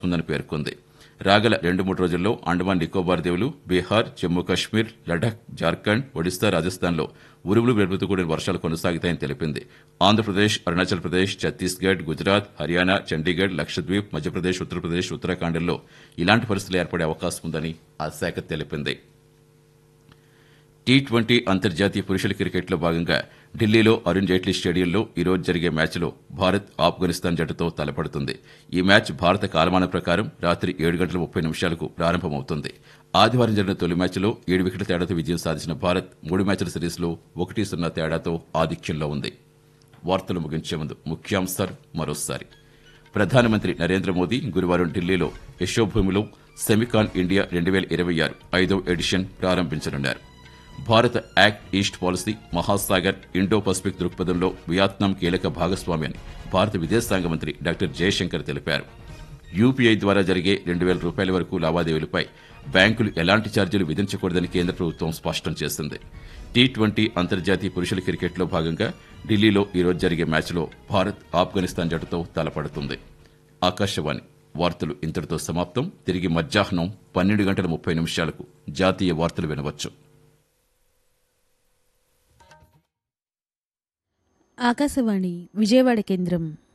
ఉందని పేర్కొంది రాగల రెండు మూడు రోజుల్లో అండమాన్ నికోబార్ దీవులు బీహార్ జమ్మూ కాశ్మీర్ లడాక్ జార్ఖండ్ ఒడిశా రాజస్థాన్లో ఉరుములు మెరుపుతో కూడిన వర్షాలు కొనసాగుతాయని తెలిపింది ఆంధ్రప్రదేశ్ అరుణాచల్ ప్రదేశ్ ఛత్తీస్గఢ్ గుజరాత్ హర్యానా చండీగఢ్ లక్షద్వీప్ మధ్యప్రదేశ్ ఉత్తరప్రదేశ్ ఉత్తరాఖండ్లో ఇలాంటి పరిస్థితులు ఏర్పడే అవకాశం ఉందని ఆ శాఖ తెలిపింది టీ ట్వంటీ అంతర్జాతీయ పురుషుల క్రికెట్లో భాగంగా ఢిల్లీలో అరుణ్ జైట్లీ స్టేడియంలో ఈ రోజు జరిగే మ్యాచ్లో భారత్ ఆఫ్ఘనిస్తాన్ జట్టుతో తలపడుతుంది ఈ మ్యాచ్ భారత కాలమానం ప్రకారం రాత్రి ఏడు గంటల ముప్పై నిమిషాలకు ప్రారంభమవుతుంది ఆదివారం జరిగిన తొలి మ్యాచ్లో ఏడు వికెట్ల తేడాతో విజయం సాధించిన భారత్ మూడు మ్యాచ్ల సిరీస్లో ఒకటి సున్నా తేడాతో ఆధిక్యంలో ఉంది వార్తలు ముగించే ముందు ముఖ్యాంశాలు మరోసారి ప్రధానమంత్రి నరేంద్ర మోదీ గురువారం ఢిల్లీలో యశోభూమిలో సెమికాన్ ఇండియా రెండు వేల ఇరవై ఆరు ఐదవ ఎడిషన్ ప్రారంభించనున్నారు భారత act east policy Mahasagar Indo Pacific దృక్పథంలో వియత్నాం కీలక భాగస్వామి అని భారత విదేశాంగ మంత్రి డాక్టర్ జయశంకర్ తెలిపారు యూపీఐ ద్వారా జరిగే రెండు వేల రూపాయల వరకు లావాదేవీలపై బ్యాంకులు ఎలాంటి ఛార్జీలు విధించకూడదని కేంద్ర ప్రభుత్వం స్పష్టం చేసింది టీ ట్వంటీ అంతర్జాతీయ పురుషుల క్రికెట్లో భాగంగా ఢిల్లీలో ఈరోజు జరిగే మ్యాచ్లో భారత్ ఆఫ్ఘనిస్తాన్ జట్టుతో తలపడుతుంది ఆకాశవాణి వార్తలు ఇంతటితో సమాప్తం తిరిగి మధ్యాహ్నం పన్నెండు గంటల ముప్పై నిమిషాలకు జాతీయ వార్తలు వినవచ్చు ఆకాశవాణి విజయవాడ కేంద్రం